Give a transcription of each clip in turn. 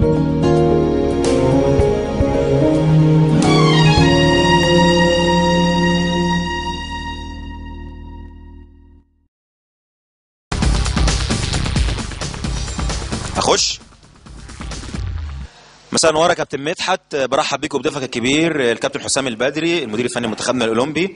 اخش مساء النور يا كابتن مدحت برحب بيك وبضيفك الكبير الكابتن حسام البدري المدير الفني لمنتخبنا الاولمبي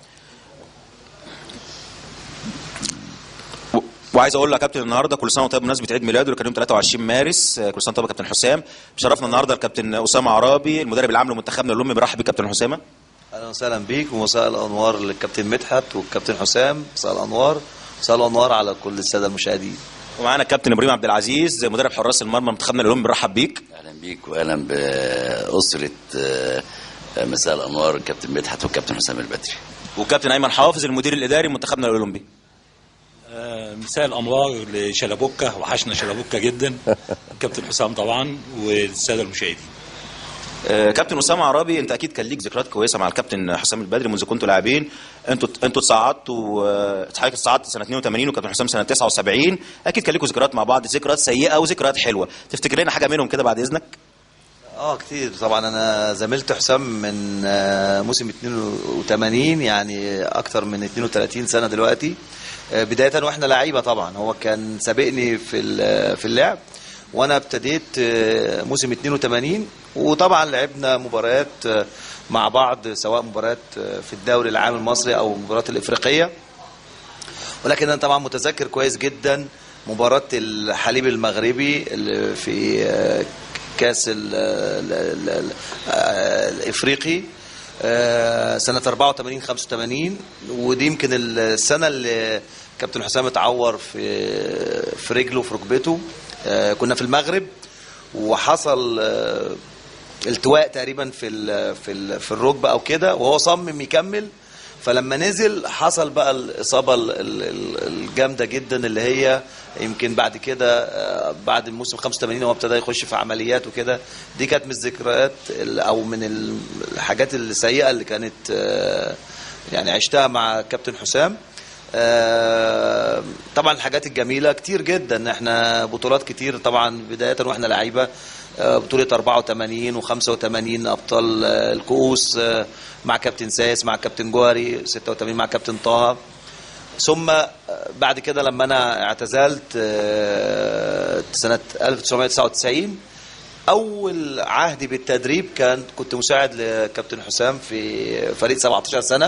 و- وعايز اقول لك يا كابتن النهارده كل سنه وانت طيب بمناسبه عيد ميلاده اللي كان يوم 23 مارس كل سنه وانت طيب يا كابتن حسام شرفنا النهارده الكابتن اسامه عرابي المدرب العام لمنتخبنا الاولمبي برحب بيك كابتن حسامه اهلا وسهلا بيك ومساء الانوار للكابتن مدحت والكابتن حسام مساء الانوار مساء الانوار على كل الساده المشاهدين ومعانا الكابتن ابراهيم عبد العزيز مدرب حراس المرمى منتخبنا الاولمبي برحب بيك اهلا بيك واهلا باسره آه، مساء الانوار الكابتن مدحت والكابتن حسام البدري وكابتن ايمن حافظ المدير الاداري لمنتخبنا الاولمبي آه، مساء الانوار لشلبوكه وحشنا شلبوكه جدا كابتن حسام طبعا والساده المشاهدين آه، كابتن اسامه عرابي انت اكيد كان ليك ذكريات كويسه مع الكابتن حسام البدري منذ كنتوا لاعبين انتوا انتوا اتصعدتوا آه، حضرتك اتصعدت سنه 82 وكابتن حسام سنه 79 اكيد كان لكم ذكريات مع بعض ذكريات سيئه وذكريات حلوه تفتكر لنا حاجه منهم كده بعد اذنك اه كتير طبعا انا زميلت حسام من آه، موسم 82 يعني اكتر من 32 سنه دلوقتي آه، بدايه واحنا لعيبه طبعا هو كان سابقني في ال- في اللعب وانا ابتديت آه، موسم 82 وطبعا لعبنا مباريات آه، مع بعض سواء مباريات آه، في الدوري العام المصري او المباريات الافريقيه ولكن انا طبعا متذكر كويس جدا مباراة الحليب المغربي اللي في آه، كاس ال- ال- ال- ال- آه، الافريقي آه، سنة 84 85 ودي يمكن السنة اللي كابتن حسام اتعور في في رجله في ركبته آه، كنا في المغرب وحصل آه، التواء تقريبا في ال في ال في الركبه او كده وهو صمم يكمل فلما نزل حصل بقى الاصابه ال- ال- ال- الجامده جدا اللي هي يمكن بعد كده آه، بعد الموسم 85 هو ابتدى يخش في عمليات وكده دي كانت من الذكريات ال- او من ال- الحاجات السيئه اللي كانت آه، يعني عشتها مع كابتن حسام آه، طبعا الحاجات الجميله كتير جدا احنا بطولات كتير طبعا بدايه واحنا لعيبه آه، بطوله 84 و85 ابطال آه، الكؤوس آه، مع كابتن سايس مع كابتن جوهري 86 مع كابتن طه ثم آه، بعد كده لما انا اعتزلت آه، سنه 1999 اول عهدي بالتدريب كان كنت مساعد لكابتن حسام في فريق 17 سنه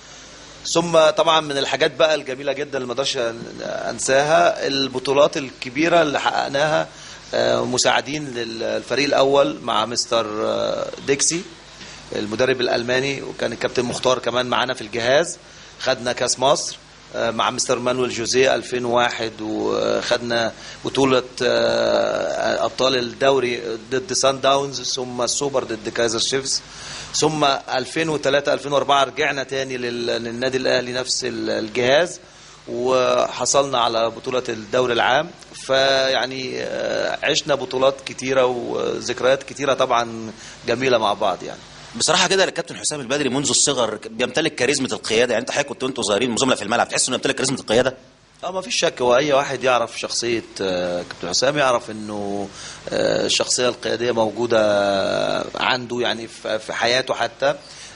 ثم طبعا من الحاجات بقى الجميله جدا اللي ما اقدرش انساها البطولات الكبيره اللي حققناها آه، مساعدين للفريق الاول مع مستر آه، ديكسي المدرب الالماني وكان الكابتن مختار كمان معانا في الجهاز خدنا كاس مصر آه، مع مستر مانويل جوزيه 2001 وخدنا بطولة آه، أبطال الدوري ضد سان داونز ثم السوبر ضد كايزر شيفز ثم 2003 2004 رجعنا تاني لل- للنادي الأهلي نفس ال- الجهاز وحصلنا على بطولة الدوري العام فيعني آه، عشنا بطولات كتيرة وذكريات كتيرة طبعا جميلة مع بعض يعني بصراحه كده الكابتن حسام البدري منذ الصغر بيمتلك كاريزمه القياده يعني انت حضرتك كنت وانتوا صغيرين زملاء في الملعب تحس انه يمتلك كاريزمه القياده اه ما فيش شك هو اي واحد يعرف شخصيه آه، كابتن حسام يعرف انه آه، الشخصيه القياديه موجوده عنده يعني في في حياته حتى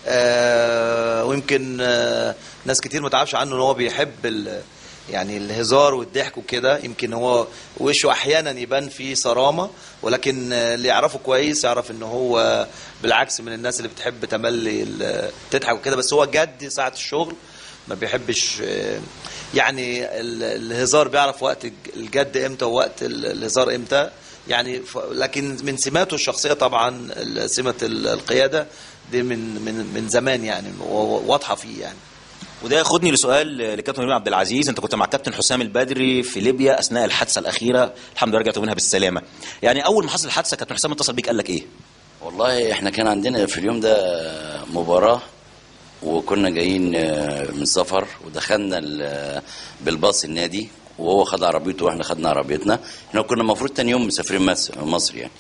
آه، ويمكن آه، ناس كتير ما تعرفش عنه ان هو بيحب ال- يعني الهزار والضحك وكده يمكن هو وشه احيانا يبان فيه صرامه ولكن آه، اللي يعرفه كويس يعرف ان هو بالعكس من الناس اللي بتحب تملي ال- تضحك وكده بس هو جد ساعه الشغل ما بيحبش آه، يعني ال- الهزار بيعرف وقت الج- الجد امتى ووقت ال- الهزار امتى يعني ف... لكن من سماته الشخصيه طبعا ال- سمه ال- القياده دي من من من زمان يعني و- واضحه فيه يعني وده ياخدني لسؤال لكابتن ابراهيم عبد العزيز انت كنت مع كابتن حسام البدري في ليبيا اثناء الحادثه الاخيره الحمد لله رجعتوا منها بالسلامه يعني اول ما حصل الحادثه كابتن حسام اتصل بيك قال لك ايه والله احنا كان عندنا في اليوم ده مباراة وكنا جايين آه، من سفر ودخلنا ال- بالباص النادي وهو خد عربيته واحنا خدنا عربيتنا احنا كنا المفروض تاني يوم مسافرين مصر مصر يعني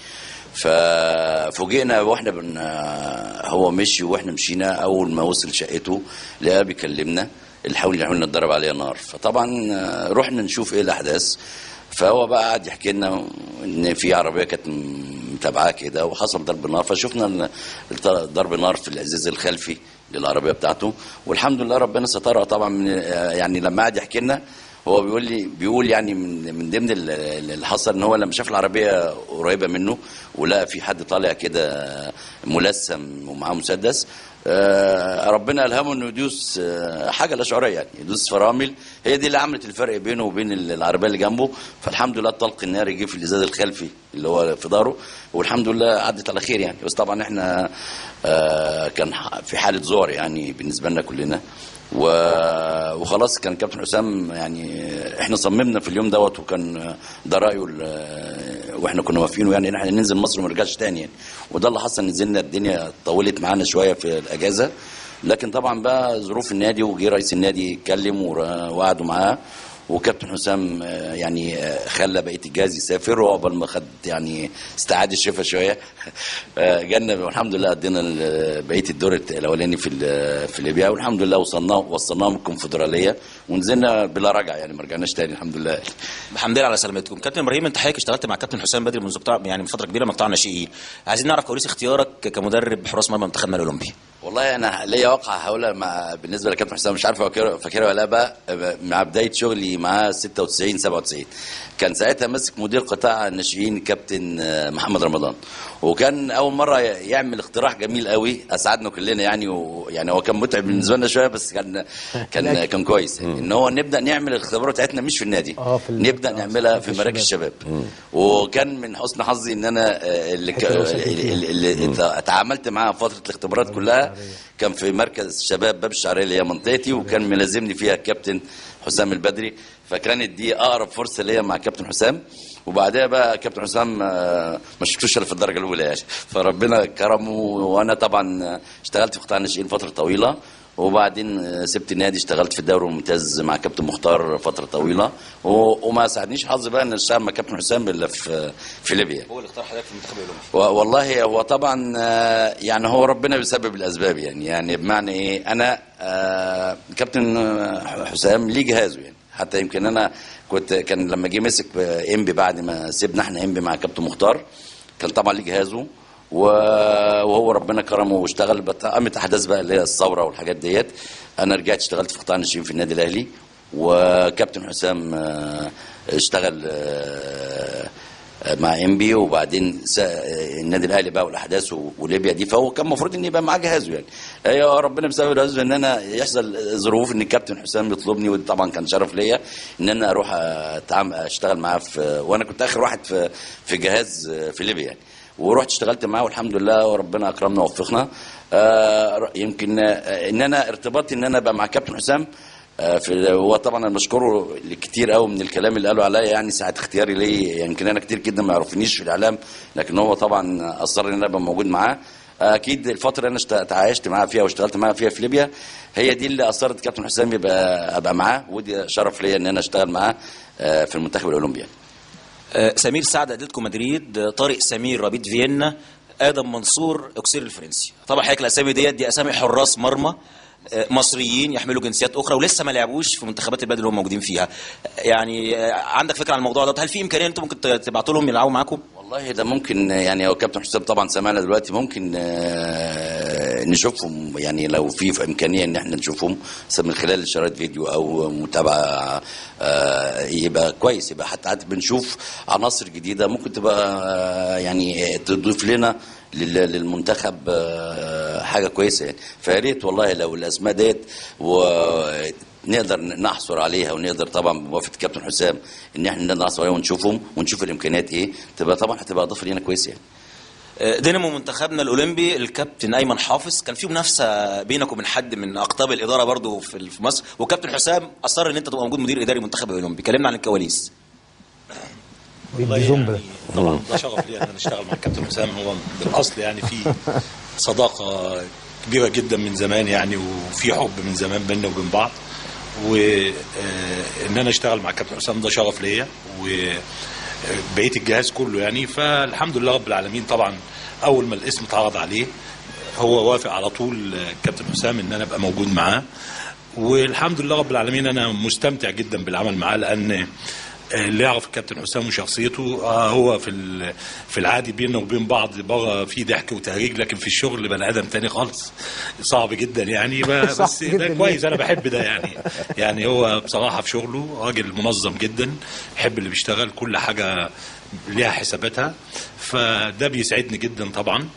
ففوجئنا واحنا بن هو مشي واحنا مشينا اول ما وصل شقته لقاه بيكلمنا اللي حاول يحاول نتضرب عليها نار فطبعا آه، رحنا نشوف ايه الاحداث فهو بقى قعد يحكي لنا ان في عربيه كانت متابعاه كده وحصل ضرب نار فشفنا ال- الت- ضرب نار في الازاز الخلفي للعربيه بتاعته والحمد لله ربنا سترها طبعا من يعني لما قعد يحكي لنا هو بيقول لي بيقول يعني من من ضمن ال- ال- اللي حصل ان هو لما شاف العربيه قريبه منه ولقى في حد طالع كده ملثم ومعاه مسدس آه، ربنا الهمه انه يدوس آه، حاجه لا شعوريه يعني يدوس فرامل هي دي اللي عملت الفرق بينه وبين ال- العربيه اللي جنبه فالحمد لله الطلق الناري جه في الازاز الخلفي اللي هو في ظهره والحمد لله عدت على خير يعني بس طبعا احنا آه، كان ح- في حاله ذعر يعني بالنسبه لنا كلنا و- وخلاص كان كابتن حسام يعني احنا صممنا في اليوم دوت وكان ده رايه ال- واحنا كنا موافقينه يعني ان احنا ننزل مصر وما نرجعش تاني يعني وده اللي حصل نزلنا الدنيا طولت معانا شويه في الاجازه لكن طبعا بقى ظروف النادي وجه رئيس النادي يتكلم ور- وقعدوا معاه وكابتن حسام آه، يعني آه، خلى بقيه الجهاز يسافر وعقبال ما خد يعني استعاد الشفا شويه آه، جالنا والحمد لله قضينا ال- بقيه الدور الاولاني في ال- في ليبيا والحمد لله وصلنا وصلناهم الكونفدراليه ونزلنا بلا رجعه يعني ما رجعناش تاني الحمد لله الحمد لله على سلامتكم كابتن ابراهيم انت حضرتك اشتغلت مع كابتن حسام بدري منذ قطاع يعني من فتره كبيره من قطاع ناشئين عايزين نعرف كواليس اختيارك كمدرب حراس مرمى منتخبنا الاولمبي والله انا ليا واقعه هقولها مع بالنسبه لكابتن حسام مش عارف فاكرها فاكرها ولا لا بقى مع بدايه شغلي معاه 96 97 كان ساعتها ماسك مدير قطاع الناشئين كابتن آه، محمد رمضان وكان اول مره يعمل اقتراح جميل قوي اسعدنا كلنا يعني ويعني هو كان متعب بالنسبه لنا شويه بس كان كان كان كويس ان هو نبدا نعمل الاختبارات بتاعتنا مش في النادي آه، في ال- نبدا آه، نعملها في في مراكز الشباب وكان من حسن حظي ان انا آه، اللي, ك- حتة وسط اللي, اللي اللي اتعاملت معاه فتره الاختبارات كلها كان في مركز شباب باب الشعريه اللي هي منطقتي وكان ملازمني فيها الكابتن حسام البدري فكانت دي اقرب فرصه ليا مع كابتن حسام وبعدها بقى كابتن حسام آه، ما شفتوش الا في الدرجه الاولى يعني فربنا كرمه وانا طبعا اشتغلت في قطاع الناشئين فتره طويله وبعدين آه، سبت النادي اشتغلت في الدوري الممتاز مع كابتن مختار فتره طويله و- وما ساعدنيش حظي بقى ان اشتغل مع كابتن حسام الا في في ليبيا هو اللي اختار حضرتك في المنتخب الاولمبي و- والله هو طبعا آه، يعني هو ربنا بيسبب الاسباب يعني يعني بمعنى ايه انا آه، كابتن آه، حسام ليه جهازه يعني حتى يمكن انا كنت كان لما جه مسك انبي بعد ما سيبنا احنا انبي مع كابتن مختار كان طبعا ليه جهازه و- وهو ربنا كرمه واشتغل بت- قامت احداث بقى اللي هي الثوره والحاجات ديت انا رجعت اشتغلت في قطاع الناشئين في النادي الاهلي وكابتن حسام آه، اشتغل آه، مع انبي وبعدين سا- النادي الاهلي بقى والاحداث و- وليبيا دي فهو كان المفروض ان يبقى معاه جهازه يعني ايوه ربنا بسبب الجهاز ان انا يحصل ظروف ان الكابتن حسام يطلبني وده طبعا كان شرف ليا ان انا اروح أتعام اشتغل معاه في وانا كنت اخر واحد في في جهاز في ليبيا يعني ورحت اشتغلت معاه والحمد لله وربنا اكرمنا ووفقنا آه يمكن آه، ان انا ارتباطي ان انا ابقى مع كابتن حسام آه، في هو طبعا انا بشكره كتير قوي من الكلام اللي قالوا عليا يعني ساعه اختياري ليه يمكن انا كتير جدا ما يعرفنيش في الاعلام لكن هو طبعا اصر ان انا ابقى موجود معاه اكيد الفتره اللي انا اشت- تعايشت معاه فيها واشتغلت معاه فيها في ليبيا هي دي اللي اصرت كابتن حسام يبقى ابقى معاه ودي شرف ليا ان انا اشتغل معاه آه، في المنتخب الاولمبي يعني. آه، سمير سعد اتلتيكو مدريد آه، طارق سمير ربيط فيينا ادم منصور اوكسير الفرنسي طبعا حضرتك الاسامي ديت دي اسامي حراس مرمى آه، مصريين يحملوا جنسيات اخرى ولسه ما لعبوش في منتخبات البلد اللي هم موجودين فيها يعني آه، عندك فكره عن الموضوع ده هل في امكانيه انتم ممكن تبعتوا لهم يلعبوا معاكم والله ده ممكن يعني هو كابتن حسام طبعا سمعنا دلوقتي ممكن آه، نشوفهم يعني لو في في امكانيه ان احنا نشوفهم بس من خلال شرايط فيديو او متابعه آه، يبقى كويس يبقى حتى حتى بنشوف عناصر جديده ممكن تبقى آه، يعني تضيف لنا لل- للمنتخب آه، حاجه كويسه يعني فيا ريت والله لو الاسماء ديت ونقدر نحصر عليها ونقدر طبعا بموافقه كابتن حسام ان احنا نقدر نحصر عليها ونشوفهم ونشوف الامكانيات ايه تبقى طبعا هتبقى اضافه لينا كويسه يعني آه، دينامو منتخبنا الاولمبي الكابتن ايمن حافظ كان في منافسه بينك وبين حد من اقطاب الاداره برضو في في مصر وكابتن حسام اصر ان انت تبقى موجود مدير اداري منتخب الاولمبي كلمنا عن الكواليس والله بيدي زومبا. يعني طبعا ده شرف لي ان انا اشتغل مع الكابتن حسام هو بالاصل يعني في صداقه كبيره جدا من زمان يعني وفي حب من زمان بيننا وبين بعض وان انا اشتغل مع الكابتن حسام ده شرف ليا وبقيه الجهاز كله يعني فالحمد لله رب العالمين طبعا اول ما الاسم اتعرض عليه هو وافق على طول الكابتن حسام ان انا ابقى موجود معاه والحمد لله رب العالمين انا مستمتع جدا بالعمل معاه لان اللي يعرف الكابتن حسام وشخصيته آه هو في ال- في العادي بيننا وبين بعض بره في ضحك وتهريج لكن في الشغل بني ادم تاني خالص صعب جدا يعني ب- صعب بس جداً. ده كويس انا بحب ده يعني يعني هو بصراحه في شغله راجل منظم جدا يحب اللي بيشتغل كل حاجه ليها حساباتها فده بيسعدني جدا طبعا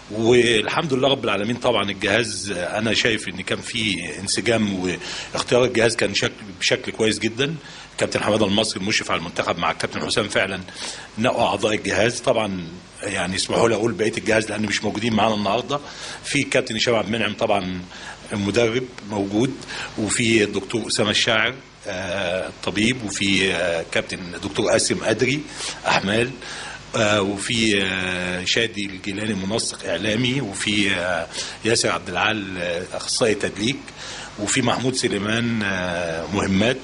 والحمد لله رب العالمين طبعا الجهاز انا شايف ان كان في انسجام واختيار الجهاز كان شكل بشكل كويس جدا كابتن حماده المصري المشرف على المنتخب مع الكابتن حسام فعلا نقوا اعضاء الجهاز طبعا يعني اسمحوا لي اقول بقيه الجهاز لان مش موجودين معانا النهارده في كابتن هشام عبد المنعم طبعا المدرب موجود وفي الدكتور اسامه الشاعر آه، الطبيب وفي آه، كابتن دكتور قاسم ادري احمال آه، وفي آه، شادي الجيلاني منسق اعلامي وفي آه، ياسر عبد العال آه، اخصائي تدليك وفي محمود سليمان آه، مهمات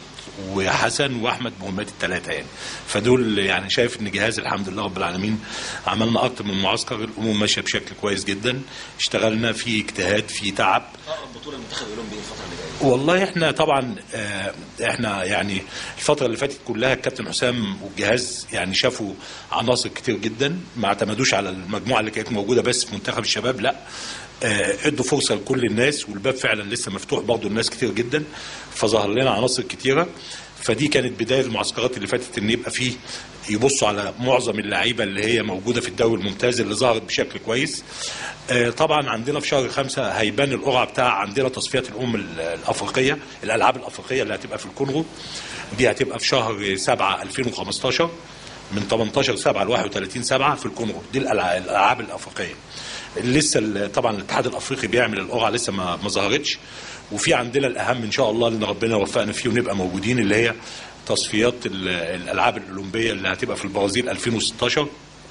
وحسن واحمد مهمات الثلاثه يعني فدول يعني شايف ان جهاز الحمد لله رب العالمين عملنا اكتر من معسكر الامور ماشيه بشكل كويس جدا اشتغلنا في اجتهاد في تعب بطوله المنتخب الاولمبي الفتره اللي جايه والله احنا طبعا آه، احنا يعني الفتره اللي فاتت كلها الكابتن حسام والجهاز يعني شافوا عناصر كتير جدا ما اعتمدوش على المجموعه اللي كانت موجوده بس في منتخب الشباب لا آه، ادوا فرصه لكل الناس والباب فعلا لسه مفتوح برضه الناس كتير جدا فظهر لنا عناصر كتيره فدي كانت بدايه المعسكرات اللي فاتت ان يبقى فيه يبصوا على معظم اللعيبه اللي هي موجوده في الدوري الممتاز اللي ظهرت بشكل كويس آه، طبعا عندنا في شهر خمسة هيبان القرعه بتاع عندنا تصفيات الامم ال- الافريقيه الالعاب الافريقيه اللي هتبقى في الكونغو دي هتبقى في شهر 7 2015 من 18 7 ل 31 7 في الكونغو دي الألع- الالعاب الافريقيه لسه ال- طبعا الاتحاد الافريقي بيعمل القرعه لسه ما ما ظهرتش وفي عندنا الاهم ان شاء الله اللي ربنا يوفقنا فيه ونبقى موجودين اللي هي تصفيات ال- الالعاب الاولمبيه اللي هتبقى في البرازيل 2016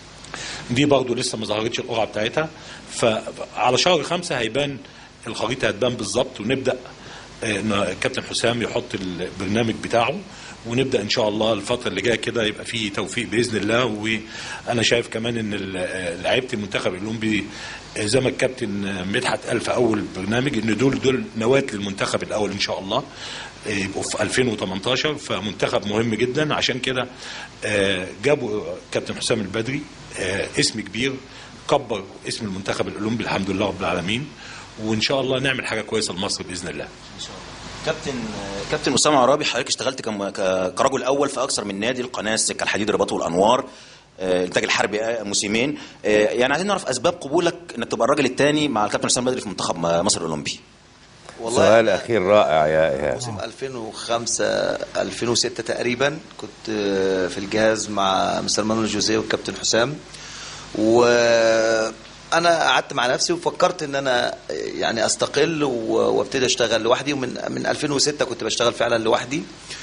دي برضو لسه ما ظهرتش القرعه بتاعتها فعلى شهر خمسة هيبان الخريطه هتبان بالظبط ونبدا آه، إن الكابتن حسام يحط البرنامج بتاعه ونبدا ان شاء الله الفتره اللي جايه كده يبقى فيه توفيق باذن الله وانا شايف كمان ان ال- آه، لعيبه المنتخب الاولمبي آه، زي ما الكابتن آه، مدحت قال في اول برنامج ان دول دول نواه للمنتخب الاول ان شاء الله آه، يبقوا في 2018 فمنتخب مهم جدا عشان كده آه، جابوا كابتن حسام البدري آه، اسم كبير كبر اسم المنتخب الاولمبي الحمد لله رب العالمين وان شاء الله نعمل حاجه كويسه لمصر باذن الله كابتن كابتن اسامه عرابي حضرتك اشتغلت كم- ك- كرجل اول في اكثر من نادي القناه السكه الحديد الرباط والانوار آه، الانتاج الحربي آه، موسمين آه، يعني عايزين نعرف اسباب قبولك انك تبقى الراجل الثاني مع الكابتن حسام بدري في منتخب مصر الاولمبي والله سؤال اخير رائع يا ايهاب موسم 2005 2006 تقريبا كنت في الجهاز مع مستر مانويل جوزيه والكابتن حسام وانا قعدت مع نفسي وفكرت ان انا يعني استقل و- وابتدي اشتغل لوحدي ومن من 2006 كنت بشتغل فعلا لوحدي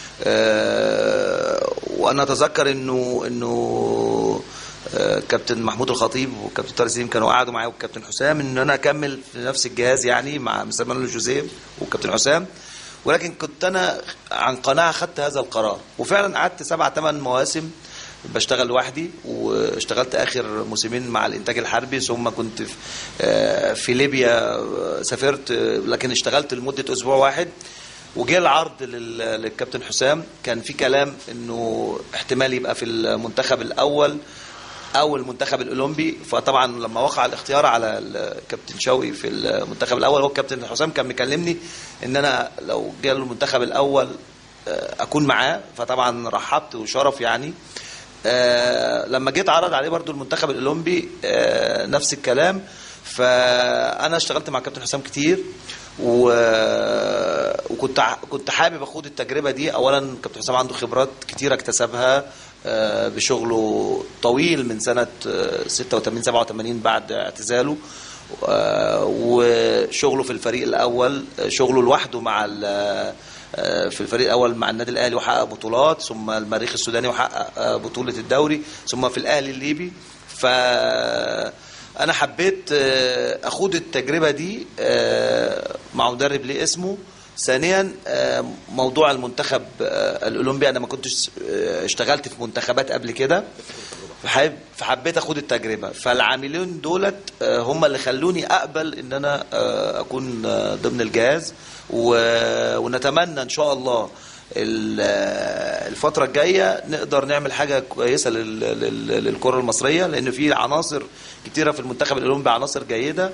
آه، وانا اتذكر انه انه آه، كابتن محمود الخطيب وكابتن طارق سليم كانوا قعدوا معايا والكابتن حسام ان انا اكمل في نفس الجهاز يعني مع مستر مانويل جوزيه والكابتن حسام ولكن كنت انا عن قناعه خدت هذا القرار وفعلا قعدت سبع ثمان مواسم بشتغل لوحدي واشتغلت اخر موسمين مع الانتاج الحربي ثم كنت في, آه، في ليبيا آه، سافرت آه، لكن اشتغلت لمده اسبوع واحد وجه العرض لل- للكابتن حسام كان في كلام انه احتمال يبقى في المنتخب الاول او المنتخب الاولمبي فطبعا لما وقع الاختيار على الكابتن شوقي في المنتخب الاول هو الكابتن حسام كان مكلمني ان انا لو جاله المنتخب الاول آه، اكون معاه فطبعا رحبت وشرف يعني آه، لما جيت عرض عليه برضو المنتخب الاولمبي آه، نفس الكلام فانا اشتغلت مع كابتن حسام كتير و... وكنت ع- كنت حابب اخوض التجربه دي اولا كابتن حسام عنده خبرات كتيره اكتسبها آه، بشغله طويل من سنه آه، 86 87 بعد اعتزاله آه، وشغله في الفريق الاول آه، شغله لوحده مع ال- آه، في الفريق الاول مع النادي الاهلي وحقق بطولات ثم المريخ السوداني وحقق آه، بطوله الدوري ثم في الاهلي الليبي ف انا حبيت آه، اخوض التجربه دي آه، مع مدرب ليه اسمه ثانيا آه، موضوع المنتخب آه، الاولمبي انا ما كنتش آه، اشتغلت في منتخبات قبل كده فحب فحبيت اخد التجربه فالعاملين دولت آه، هم اللي خلوني اقبل ان انا آه، اكون آه، ضمن الجهاز و- ونتمنى ان شاء الله ال- آه، الفتره الجايه نقدر نعمل حاجه كويسه لل- لل- للكره المصريه لان في عناصر كتيره في المنتخب الاولمبي عناصر جيده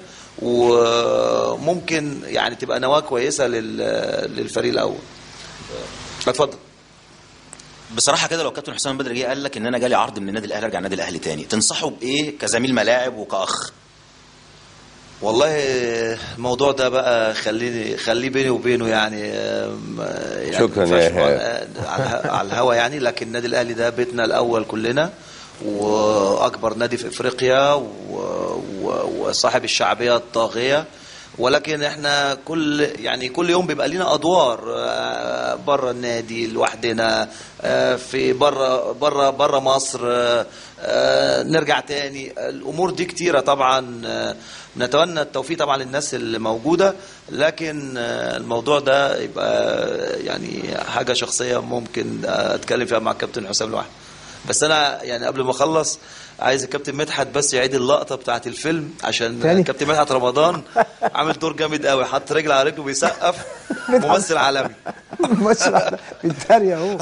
وممكن يعني تبقى نواه كويسه لل- للفريق الاول اتفضل بصراحه كده لو كابتن حسام بدري جه قال لك ان انا جالي عرض من النادي الاهلي ارجع النادي الاهلي تاني تنصحه بايه كزميل ملاعب وكاخ والله الموضوع ده بقى خليني خليه بيني وبينه يعني آم، يعني شكراً ما ينفعش يا إيهاب. على- على على الهوا يعني لكن النادي الاهلي ده بيتنا الاول كلنا واكبر نادي في افريقيا و- و- وصاحب الشعبيه الطاغيه ولكن احنا كل يعني كل يوم بيبقى لنا ادوار آه، بره النادي لوحدنا آه، في بره بره بره مصر آه، آه، نرجع تاني الامور دي كتيره طبعا آه، نتمنى التوفيق طبعا للناس اللي موجوده لكن آه، الموضوع ده يبقى يعني حاجه شخصيه ممكن اتكلم فيها مع الكابتن حسام لوحده بس انا يعني قبل ما اخلص عايز الكابتن مدحت بس يعيد اللقطه بتاعت الفيلم عشان تاني؟ الكابتن مدحت رمضان عامل دور جامد قوي حط رجل على رجله بيسقف ممثل عالمي بس بيتريق اهو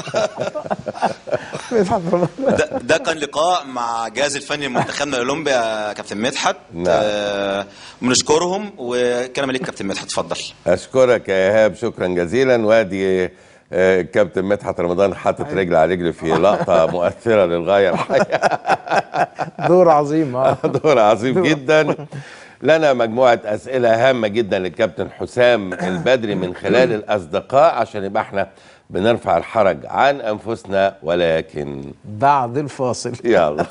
مدحت رمضان ده, ده كان لقاء مع الجهاز الفني لمنتخبنا الاولمبي يا كابتن مدحت نعم. آه، بنشكرهم وكلام ليك كابتن مدحت اتفضل اشكرك يا ايهاب شكرا جزيلا وادي آه، الكابتن مدحت رمضان حاطط رجل على رجل في لقطه مؤثره للغايه الحقيقه دور عظيم اه دور عظيم جدا لنا مجموعة أسئلة هامة جدا للكابتن حسام البدري من خلال الأصدقاء عشان يبقى احنا بنرفع الحرج عن أنفسنا ولكن بعد الفاصل يلا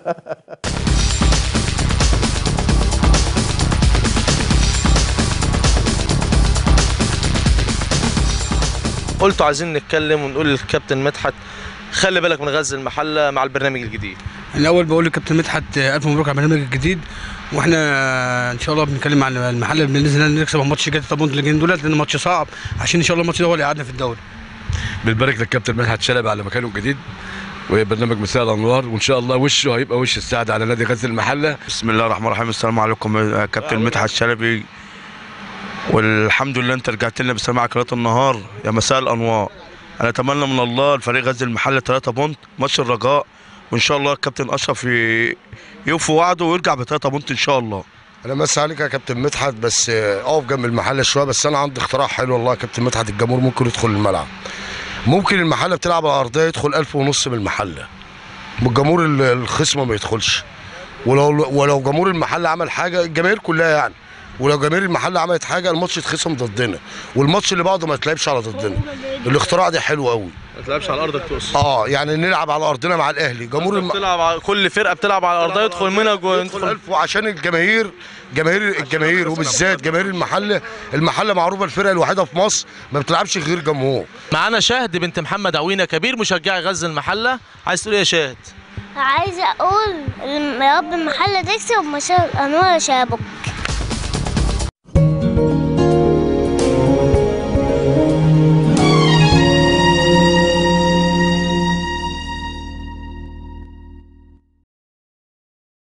قلتوا عايزين نتكلم ونقول للكابتن مدحت خلي بالك من غزل المحله مع البرنامج الجديد الاول بقول للكابتن مدحت آه، الف مبروك على البرنامج الجديد واحنا آه، ان شاء الله بنتكلم عن المحل باذن الله نكسب الماتش الجاي طبعا اللي جايين دولت لان ماتش صعب عشان ان شاء الله الماتش ده هو اللي يقعدنا في الدوري بنبارك للكابتن مدحت شلبي على مكانه الجديد وبرنامج مساء الانوار وان شاء الله وشه هيبقى وش السعد على نادي غزل المحله بسم الله الرحمن الرحيم السلام عليكم يا كابتن مدحت شلبي والحمد لله انت رجعت لنا بسماع قناه النهار يا مساء الانوار انا اتمنى من الله الفريق غزل المحله 3 بونت ماتش الرجاء وان شاء الله الكابتن اشرف ي- يوفي وعده ويرجع ب 3 بونت ان شاء الله انا مسا عليك يا كابتن مدحت بس آه، اقف جنب المحله شويه بس انا عندي اختراع حلو والله يا كابتن مدحت الجمهور ممكن يدخل الملعب ممكن المحله بتلعب على ارضيه يدخل ألف ونص من المحله والجمهور ال- الخصم ما يدخلش ولو ولو جمهور المحله عمل حاجه الجماهير كلها يعني ولو جماهير المحله عملت حاجه الماتش يتخصم ضدنا والماتش اللي بعده ما يتلعبش على ضدنا الاختراع ده حلو قوي ما تلعبش على ارضك تقصد اه يعني نلعب على ارضنا مع الاهلي جمهور الم... بتلعب على كل فرقه بتلعب على ارضها يدخل منها جوه يدخل يدخل ألف وعشان الجماهير جماهير الجماهير وبالذات جماهير المحله المحله معروفه الفرقه الوحيده في مصر ما بتلعبش غير جمهور معانا شاهد بنت محمد عوينه كبير مشجعي غزل المحله عايز تقول ايه يا شاهد عايزة أقول يا رب المحلة تكسب ومساء الأنوار يا شباب